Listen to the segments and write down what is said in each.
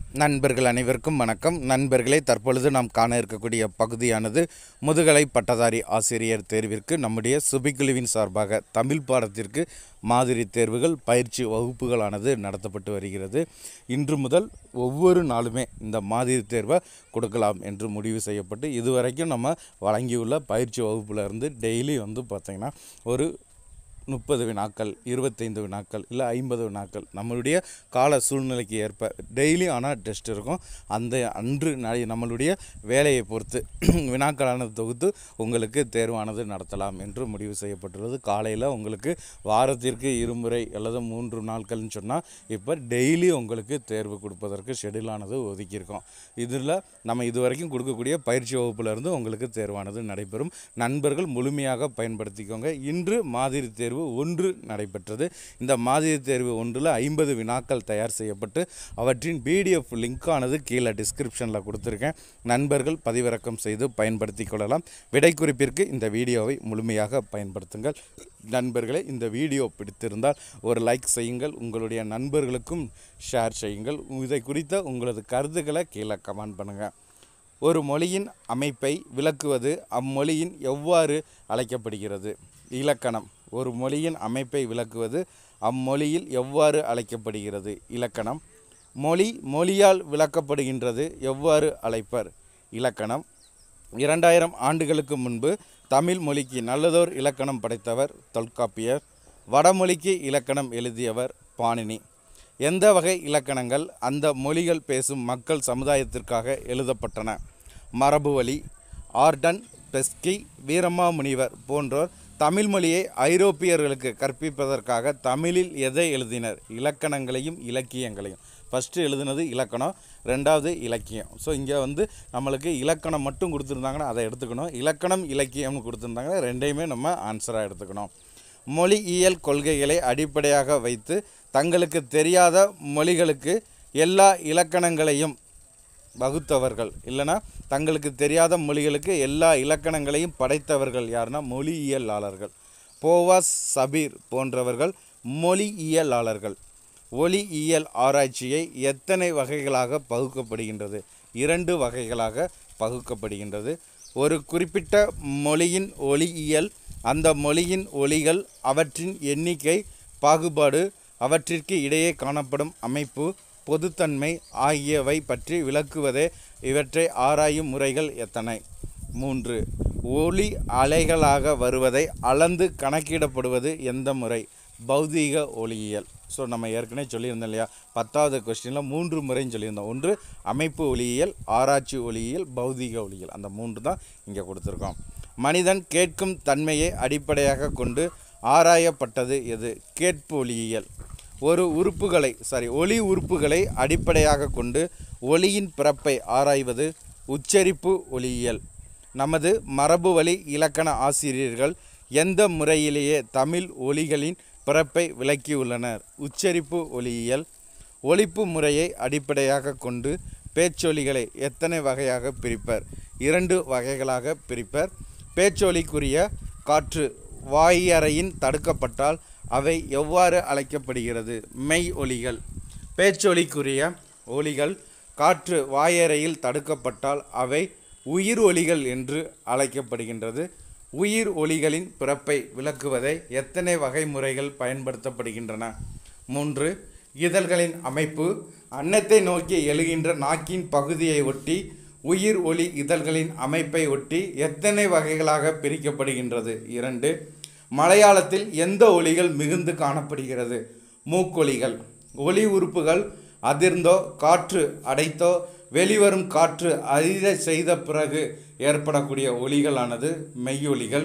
நண்பர்கள் அனைவருக்கும் வணக்கம் நண்பர்களே தற்பொழுது நாம் காண இருக்கக்கூடிய பகுதியானது முதுகலை பட்டதாரி ஆசிரியர் தேர்விற்கு நம்முடைய சுபிக்குழுவின் சார்பாக தமிழ் பாடத்திற்கு மாதிரி தேர்வுகள் பயிற்சி வகுப்புகளானது நடத்தப்பட்டு வருகிறது இன்று முதல் ஒவ்வொரு நாளுமே இந்த மாதிரி தேர்வை கொடுக்கலாம் என்று முடிவு செய்யப்பட்டு இதுவரைக்கும் நம்ம வழங்கியுள்ள பயிற்சி வகுப்புல இருந்து டெய்லி வந்து பார்த்திங்கன்னா ஒரு முப்பது வினாக்கள் இருபத்தைந்து வினாக்கள் இல்லை ஐம்பது வினாக்கள் நம்மளுடைய கால சூழ்நிலைக்கு ஏற்ப டெய்லி ஆனால் டெஸ்ட் இருக்கும் அந்த அன்று ந- நம்மளுடைய வேலையை பொறுத்து வினாக்களானது தொகுத்து உங்களுக்கு தேர்வானது நடத்தலாம் என்று முடிவு செய்யப்பட்டுள்ளது காலையில் உங்களுக்கு வாரத்திற்கு இருமுறை அல்லது மூன்று நாட்கள்னு சொன்னால் இப்போ டெய்லி உங்களுக்கு தேர்வு கொடுப்பதற்கு ஷெடியூலானது ஒதுக்கியிருக்கோம் இதில் நம்ம இதுவரைக்கும் கொடுக்கக்கூடிய பயிற்சி வகுப்புல இருந்து உங்களுக்கு தேர்வானது நடைபெறும் நண்பர்கள் முழுமையாக பயன்படுத்திக்கோங்க இன்று மாதிரி தேர்வு ஒன்று நடைபெற்றது இந்த மாதிரி தேர்வு ஒன்றில் ஐம்பது வினாக்கள் தயார் செய்யப்பட்டு அவற்றின் பிடிஎஃப் லிங்க்கானது கீழே டிஸ்கிரிப்ஷனில் கொடுத்துருக்கேன் நண்பர்கள் பதிவிறக்கம் செய்து பயன்படுத்தி கொள்ளலாம் விடை குறிப்பிற்கு இந்த வீடியோவை முழுமையாக பயன்படுத்துங்கள் நண்பர்களே இந்த வீடியோ பிடித்திருந்தால் ஒரு லைக் செய்யுங்கள் உங்களுடைய நண்பர்களுக்கும் ஷேர் செய்யுங்கள் இதை குறித்த உங்களது கருத்துக்களை கீழே கமெண்ட் பண்ணுங்கள் ஒரு மொழியின் அமைப்பை விளக்குவது அம்மொழியின் எவ்வாறு அழைக்கப்படுகிறது இலக்கணம் ஒரு மொழியின் அமைப்பை விளக்குவது அம்மொழியில் எவ்வாறு அழைக்கப்படுகிறது இலக்கணம் மொழி மொழியால் விளக்கப்படுகின்றது எவ்வாறு அழைப்பர் இலக்கணம் இரண்டாயிரம் ஆண்டுகளுக்கு முன்பு தமிழ் மொழிக்கு நல்லதோர் இலக்கணம் படைத்தவர் தொல்காப்பியர் வடமொழிக்கு இலக்கணம் எழுதியவர் பாணினி எந்த வகை இலக்கணங்கள் அந்த மொழிகள் பேசும் மக்கள் சமுதாயத்திற்காக எழுதப்பட்டன மரபுவழி ஆர்டன் பெஸ்கி வீரமாமுனிவர் போன்றோர் தமிழ் மொழியை ஐரோப்பியர்களுக்கு கற்பிப்பதற்காக தமிழில் எதை எழுதினர் இலக்கணங்களையும் இலக்கியங்களையும் ஃபஸ்ட்டு எழுதுனது இலக்கணம் ரெண்டாவது இலக்கியம் ஸோ இங்கே வந்து நம்மளுக்கு இலக்கணம் மட்டும் கொடுத்துருந்தாங்கன்னா அதை எடுத்துக்கணும் இலக்கணம் இலக்கியம்னு கொடுத்துருந்தாங்கன்னா ரெண்டையுமே நம்ம ஆன்சராக எடுத்துக்கணும் மொழியியல் கொள்கைகளை அடிப்படையாக வைத்து தங்களுக்கு தெரியாத மொழிகளுக்கு எல்லா இலக்கணங்களையும் வகுத்தவர்கள் இல்லைன்னா தங்களுக்கு தெரியாத மொழிகளுக்கு எல்லா இலக்கணங்களையும் படைத்தவர்கள் யாருன்னா மொழியியலாளர்கள் போவாஸ் சபீர் போன்றவர்கள் மொழியியலாளர்கள் ஒளியியல் ஆராய்ச்சியை எத்தனை வகைகளாக பகுக்கப்படுகின்றது இரண்டு வகைகளாக பகுக்கப்படுகின்றது ஒரு குறிப்பிட்ட மொழியின் ஒளியியல் அந்த மொழியின் ஒலிகள் அவற்றின் எண்ணிக்கை பாகுபாடு அவற்றிற்கு இடையே காணப்படும் அமைப்பு பொதுத்தன்மை ஆகியவை பற்றி விளக்குவதே இவற்றை ஆராயும் முறைகள் எத்தனை மூன்று ஒளி அலைகளாக வருவதை அளந்து கணக்கிடப்படுவது எந்த முறை பௌதீக ஒளியியல் ஸோ நம்ம ஏற்கனவே சொல்லியிருந்தோம் இல்லையா பத்தாவது கொஸ்டினில் மூன்று முறைன்னு சொல்லியிருந்தோம் ஒன்று அமைப்பு ஒளியியல் ஆராய்ச்சி ஒளியியல் பௌதீக ஒளியியல் அந்த மூன்று தான் இங்கே கொடுத்துருக்கோம் மனிதன் கேட்கும் தன்மையை அடிப்படையாக கொண்டு ஆராயப்பட்டது எது கேட்பு ஒளியியல் ஒரு உறுப்புகளை சாரி ஒளி உறுப்புகளை அடிப்படையாக கொண்டு ஒளியின் பிறப்பை ஆராய்வது உச்சரிப்பு ஒளியியல் நமது மரபு வழி இலக்கண ஆசிரியர்கள் எந்த முறையிலேயே தமிழ் ஒலிகளின் பிறப்பை விளக்கியுள்ளனர் உச்சரிப்பு ஒளியியல் ஒலிப்பு முறையை அடிப்படையாக கொண்டு பேச்சொலிகளை எத்தனை வகையாக பிரிப்பர் இரண்டு வகைகளாக பிரிப்பர் பேச்சொலிக்குரிய காற்று வாயறையின் தடுக்கப்பட்டால் அவை எவ்வாறு அழைக்கப்படுகிறது மெய் ஒலிகள் பேச்சொலிக்குரிய ஒலிகள் காற்று வாயறையில் தடுக்கப்பட்டால் அவை உயிர் ஒலிகள் என்று அழைக்கப்படுகின்றது உயிர் ஒலிகளின் பிறப்பை விளக்குவதை எத்தனை வகை முறைகள் பயன்படுத்தப்படுகின்றன மூன்று இதழ்களின் அமைப்பு அன்னத்தை நோக்கி எழுகின்ற நாக்கின் பகுதியை ஒட்டி உயிர் ஒளி இதழ்களின் அமைப்பை ஒட்டி எத்தனை வகைகளாக பிரிக்கப்படுகின்றது இரண்டு மலையாளத்தில் எந்த ஒலிகள் மிகுந்து காணப்படுகிறது மூக்கொலிகள் ஒலி உறுப்புகள் அதிர்ந்தோ காற்று அடைத்தோ வெளிவரும் காற்று அதிர செய்த பிறகு ஏற்படக்கூடிய ஒலிகளானது மெய்யொலிகள்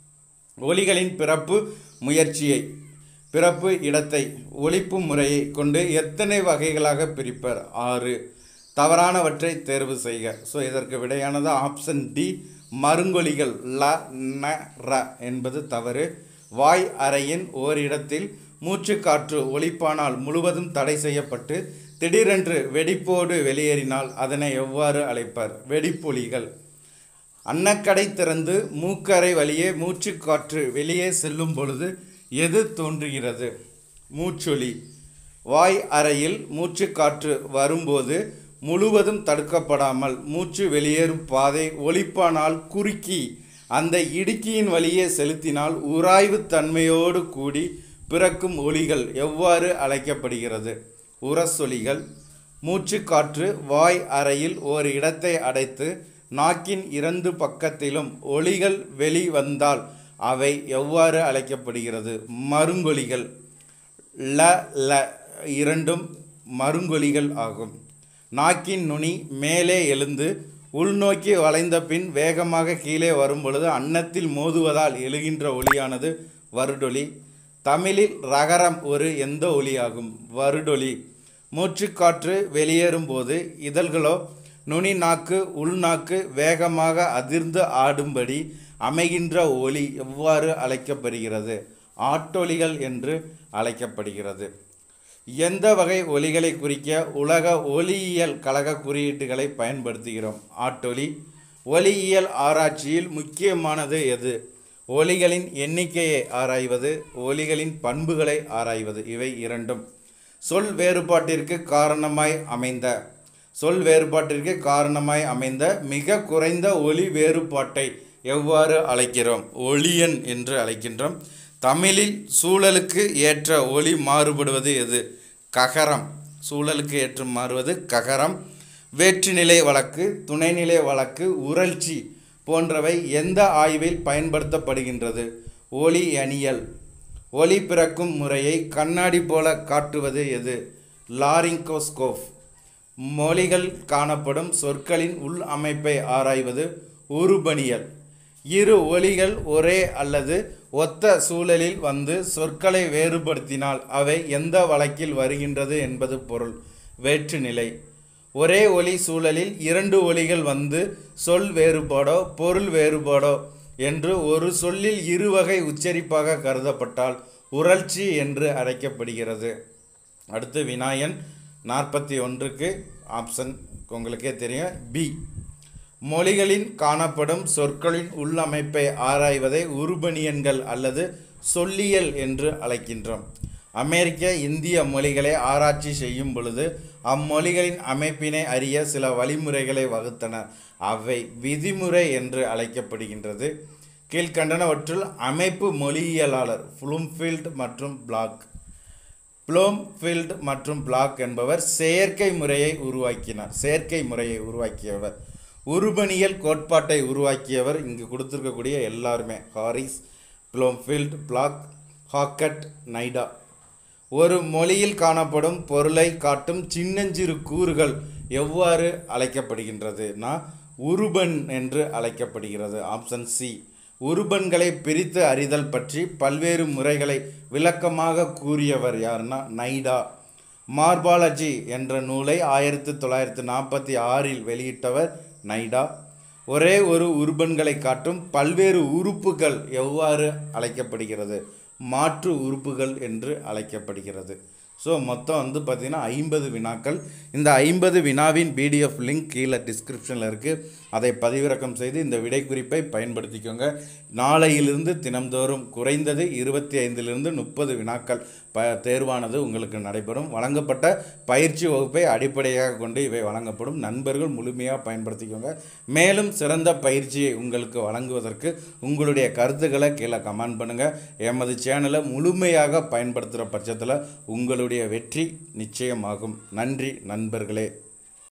ஒலிகளின் பிறப்பு முயற்சியை பிறப்பு இடத்தை ஒலிப்பு முறையை கொண்டு எத்தனை வகைகளாக பிரிப்பர் ஆறு தவறானவற்றை தேர்வு செய்க ஸோ இதற்கு விடையானது ஆப்ஷன் டி மருங்கொலிகள் ல ந ர என்பது தவறு வாய் அறையின் ஓரிடத்தில் மூச்சுக்காற்று ஒலிப்பானால் முழுவதும் தடை செய்யப்பட்டு திடீரென்று வெடிப்போடு வெளியேறினால் அதனை எவ்வாறு அழைப்பர் வெடிப்பொலிகள் அன்னக்கடை திறந்து மூக்கரை வழியே மூச்சுக்காற்று வெளியே செல்லும் பொழுது எது தோன்றுகிறது மூச்சொலி வாய் அறையில் மூச்சுக்காற்று வரும்போது முழுவதும் தடுக்கப்படாமல் மூச்சு வெளியேறும் பாதை ஒலிப்பானால் குறுக்கி அந்த இடுக்கியின் வழியே செலுத்தினால் உராய்வு தன்மையோடு கூடி பிறக்கும் ஒலிகள் எவ்வாறு அழைக்கப்படுகிறது உரசொலிகள் மூச்சுக்காற்று வாய் அறையில் ஒரு இடத்தை அடைத்து நாக்கின் இரண்டு பக்கத்திலும் ஒலிகள் வெளிவந்தால் அவை எவ்வாறு அழைக்கப்படுகிறது மருங்கொலிகள் ல ல இரண்டும் மருங்கொலிகள் ஆகும் நாக்கின் நுனி மேலே எழுந்து உள்நோக்கி வளைந்த பின் வேகமாக கீழே வரும் பொழுது அன்னத்தில் மோதுவதால் எழுகின்ற ஒலியானது வருடொலி தமிழில் ரகரம் ஒரு எந்த ஒலியாகும் வருடொலி மூச்சுக்காற்று வெளியேறும் போது இதழ்களோ நுனி நாக்கு உள்நாக்கு வேகமாக அதிர்ந்து ஆடும்படி அமைகின்ற ஒலி எவ்வாறு அழைக்கப்படுகிறது ஆட்டொலிகள் என்று அழைக்கப்படுகிறது எந்த வகை ஒலிகளை குறிக்க உலக ஒலியியல் கழக குறியீட்டுகளை பயன்படுத்துகிறோம் ஆட்டொலி ஒலியியல் ஆராய்ச்சியில் முக்கியமானது எது ஒலிகளின் எண்ணிக்கையை ஆராய்வது ஒலிகளின் பண்புகளை ஆராய்வது இவை இரண்டும் சொல் வேறுபாட்டிற்கு காரணமாய் அமைந்த சொல் வேறுபாட்டிற்கு காரணமாய் அமைந்த மிக குறைந்த ஒலி வேறுபாட்டை எவ்வாறு அழைக்கிறோம் ஒளியன் என்று அழைக்கின்றோம் தமிழில் சூழலுக்கு ஏற்ற ஒலி மாறுபடுவது எது ககரம் சூழலுக்கு ஏற்ற மாறுவது ககரம் வேற்றுநிலை வழக்கு துணைநிலை வழக்கு உரல்ச்சி போன்றவை எந்த ஆய்வில் பயன்படுத்தப்படுகின்றது ஒலி அணியல் ஒலி பிறக்கும் முறையை கண்ணாடி போல காட்டுவது எது லாரிங்கோஸ்கோப் மொழிகள் காணப்படும் சொற்களின் உள் அமைப்பை ஆராய்வது உருபணியல் இரு ஒலிகள் ஒரே அல்லது ஒத்த சூழலில் வந்து சொற்களை வேறுபடுத்தினால் அவை எந்த வழக்கில் வருகின்றது என்பது பொருள் வேற்றுநிலை ஒரே ஒலி சூழலில் இரண்டு ஒலிகள் வந்து சொல் வேறுபாடோ பொருள் வேறுபாடோ என்று ஒரு சொல்லில் இரு வகை உச்சரிப்பாக கருதப்பட்டால் உரல்ச்சி என்று அழைக்கப்படுகிறது அடுத்து வினாயன் நாற்பத்தி ஒன்றுக்கு ஆப்ஷன் உங்களுக்கே தெரியும் பி மொழிகளில் காணப்படும் சொற்களின் உள்ளமைப்பை ஆராய்வதை உருபணியன்கள் அல்லது சொல்லியல் என்று அழைக்கின்றோம் அமெரிக்க இந்திய மொழிகளை ஆராய்ச்சி செய்யும் பொழுது அம்மொழிகளின் அமைப்பினை அறிய சில வழிமுறைகளை வகுத்தனர் அவை விதிமுறை என்று அழைக்கப்படுகின்றது கீழ்கண்டனவற்றுள் அமைப்பு மொழியியலாளர் ஃப்ளூம்ஃபீல்ட் மற்றும் பிளாக் ப்ளோம்ஃபீல்ட் மற்றும் பிளாக் என்பவர் செயற்கை முறையை உருவாக்கினார் செயற்கை முறையை உருவாக்கியவர் உருபணியல் கோட்பாட்டை உருவாக்கியவர் இங்கு கொடுத்துருக்கக்கூடிய எல்லாருமே ஹாரிஸ் ப்ளோம்ஃபீல்ட் பிளாக் ஹாக்கட் நைடா ஒரு மொழியில் காணப்படும் பொருளை காட்டும் சின்னஞ்சிறு கூறுகள் எவ்வாறு அழைக்கப்படுகின்றதுனா உருபன் என்று அழைக்கப்படுகிறது ஆப்ஷன் சி உருபன்களை பிரித்து அறிதல் பற்றி பல்வேறு முறைகளை விளக்கமாக கூறியவர் யாருன்னா நைடா மார்பாலஜி என்ற நூலை ஆயிரத்தி தொள்ளாயிரத்தி நாற்பத்தி ஆறில் வெளியிட்டவர் நைடா ஒரே ஒரு உருபன்களை காட்டும் பல்வேறு உறுப்புகள் எவ்வாறு அழைக்கப்படுகிறது மாற்று உறுப்புகள் என்று அழைக்கப்படுகிறது ஸோ மொத்தம் வந்து பார்த்திங்கன்னா ஐம்பது வினாக்கள் இந்த ஐம்பது வினாவின் பிடிஎஃப் லிங்க் கீழே டிஸ்கிரிப்ஷனில் இருக்குது அதை பதிவிறக்கம் செய்து இந்த விடை குறிப்பை பயன்படுத்திக்கோங்க நாளையிலிருந்து தினம்தோறும் குறைந்தது இருபத்தி ஐந்திலிருந்து முப்பது வினாக்கள் ப தேர்வானது உங்களுக்கு நடைபெறும் வழங்கப்பட்ட பயிற்சி வகுப்பை அடிப்படையாக கொண்டு இவை வழங்கப்படும் நண்பர்கள் முழுமையாக பயன்படுத்திக்கோங்க மேலும் சிறந்த பயிற்சியை உங்களுக்கு வழங்குவதற்கு உங்களுடைய கருத்துக்களை கீழே கமெண்ட் பண்ணுங்கள் எமது சேனலை முழுமையாக பயன்படுத்துகிற பட்சத்தில் உங்களுடைய வெற்றி நிச்சயமாகும் நன்றி நண்பர்களே